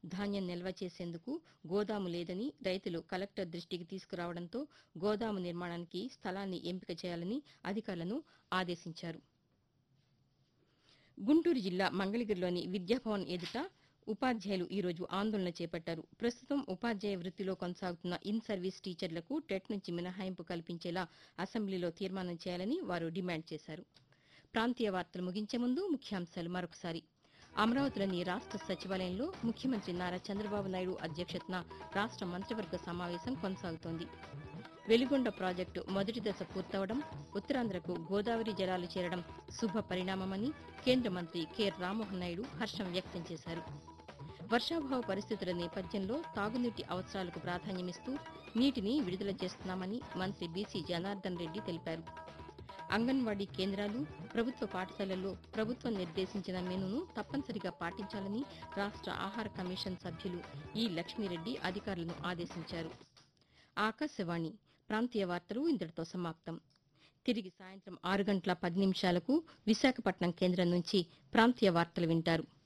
ధాన్యం నిల్వ చేసేందుకు గోదాము లేదని రైతులు కలెక్టర్ దృష్టికి తీసుకురావడంతో గోదాము నిర్మాణానికి స్థలాన్ని ఎంపిక చేయాలని అధికారులను ఆదేశించారు గుంటూరు జిల్లా మంగళగిరిలోని విద్యాభవన్ ఎదుట ఉపాధ్యాయులు ఈ రోజు ఆందోళన చేపట్టారు ప్రస్తుతం ఉపాధ్యాయ వృత్తిలో కొనసాగుతున్న ఇన్ సర్వీస్ టీచర్లకు టెట్ నుంచి మినహాయింపు కల్పించేలా అసెంబ్లీలో తీర్మానం చేయాలని వారు డిమాండ్ చేశారు ప్రాంతీయ వార్తలు ముగించే ముందు ముఖ్యాంశాలు మరొకసారి అమరావతిలోని రాష్ట సచివాలయంలో ముఖ్యమంత్రి నారా చంద్రబాబు నాయుడు అధ్యక్షతన రాష్ట మంత్రివర్గ సమావేశం కొనసాగుతోంది వెలిగొండ ప్రాజెక్టు మొదటి దశ పూర్తవడం ఉత్తరాంధ్రకు గోదావరి జలాలు చేరడం శుభ పరిణామమని కేంద్ర మంత్రి కె రామ్మోహన్ నాయుడు హర్షం వ్యక్తం చేశారు వర్షాభావ పరిస్థితుల నేపథ్యంలో తాగునీటి అవసరాలకు ప్రాధాన్యమిస్తూ నీటిని విడుదల చేస్తున్నామని మంత్రి బీసీ జనార్దన్ రెడ్డి తెలిపారు అంగన్వాడీ కేంద్రాలు ప్రభుత్వ పాఠశాలల్లో ప్రభుత్వం నిర్దేశించిన మెనూను తప్పనిసరిగా పాటించాలని రాష్ట ఆహార కమిషన్ సభ్యులు ఈ లక్ష్మీరెడ్డి అధికారులను ఆదేశించారు ఆకాశవాణి ప్రాంతీయ వార్తలు ఇంతటితో సమాప్తం తిరిగి సాయంత్రం ఆరు గంటల పది నిమిషాలకు విశాఖపట్నం కేంద్రం నుంచి ప్రాంతీయ వార్తలు వింటారు